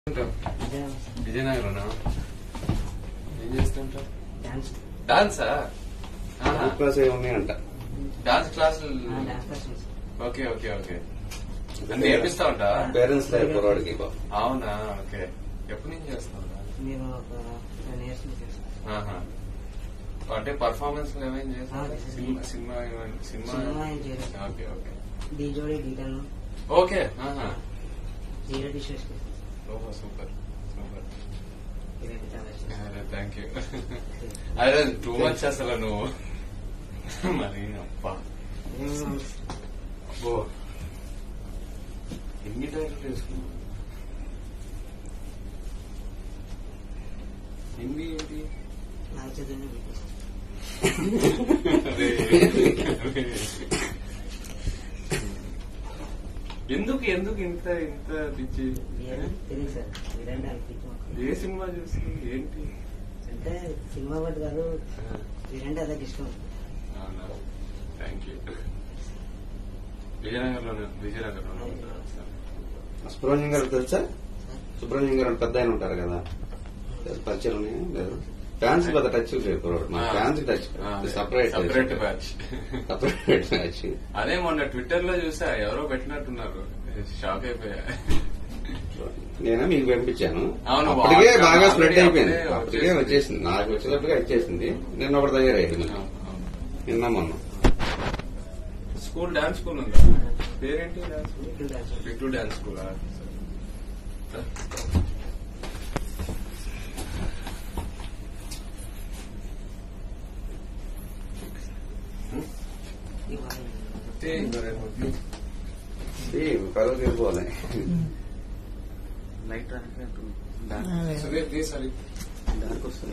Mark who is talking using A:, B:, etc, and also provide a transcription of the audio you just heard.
A: ఉంటావు విజయనగరం ఏం చేస్తుంటావు
B: డాన్స్
A: డాన్సా
C: గ్రూప్ క్లాస్ ఏమున్నాయంట
A: డాన్స్ క్లాసులు
B: dance classes
A: okay okay okay అన్ని నేర్పిస్తా ఉంటా
C: పేరెంట్స్ లేరు కుర్రాడికి బాబు.
A: అవునా ఓకే ఎప్పటి నుంచి చేస్తావు
B: మీరు ఒక టెన్ ఇయర్స్ నుంచి చేస్తారు
A: ఆహా. అంటే పర్ఫార్మెన్స్ ఏమైనా చేస్తా
B: ఆ, చేస్తాను.
A: సినిమా సినిమా ఏమైనా- సినిమా
B: సినిమా ఏం చేయలేదు.
A: ఓకే ఓకే
B: ది జోడి గీతను
A: ఓకే ఆహా.
B: జీరో డిషెస్
A: ఓహో సూపర్ సూపర్
B: ఇవన్నీ చాలా ఇష్టం.
A: థ్యాంక్ యూ అదే టూ మంత్స్ అసలు నువ్వు మరి అబ్బా
B: నేను
A: అబ్బో ఎన్ని టైటిల్ వేసుకున్నావు హిందీ ఏంటి
B: నాకు చదివిన మీకు
A: అరే, అరే. ఎందుకు ఎందుకు ఇంత ఇంత పిచ్చి
B: ఏమో తెలియదు సార్ మీరంటే అనిపించాం
A: ఏ సినిమా చూసి ఏంటి
B: అంటే సినిమా పట్టు కాదు మీరంటే అదే ఇష్టం
A: అవునా థ్యాంక్ యూ విజయనగరంలోనే విజయనగరంలో
C: సుబ్రహ్మణ్యం గారు తెలుసా సుబ్రహ్మణ్యం గారు పెద్ద ఆయన ఉంటారు కదా పరిచయం ఉన్నాయా? లేదు ఫ్యాన్స్ పెద్ద టచ్ లేదు కుర్రాడు మా fans touch separate
A: separate batch
C: separate match
A: అదే మొన్న ట్విట్టర్ లో చూసా ఎవరో పెట్టినట్టున్నారు షాక్ అయిపోయా
C: నేనే మీకు పంపించాను
A: అవును,
C: అప్పటికే
A: వా-
C: బాగా స్ప్రెడ్
A: అప్పుడే
C: అయిపోయింది
A: వచ్చేసింది.
C: అప్పటికే వచ్చేసింది నాకు వచ్చేటట్టుగా వచ్చేసింది నిన్న ఒకటి తయారయ్యింది మళ్ళీ. నిన్న మొన్న
A: స్కూల్ డాన్స్ స్కూల్ ఉందా పేరేంటి dance school
B: little dance
A: little dance school
C: colour తీసుకోవాలి
A: లైట్ సురేష్ సారీ
C: దానికి వస్తుంది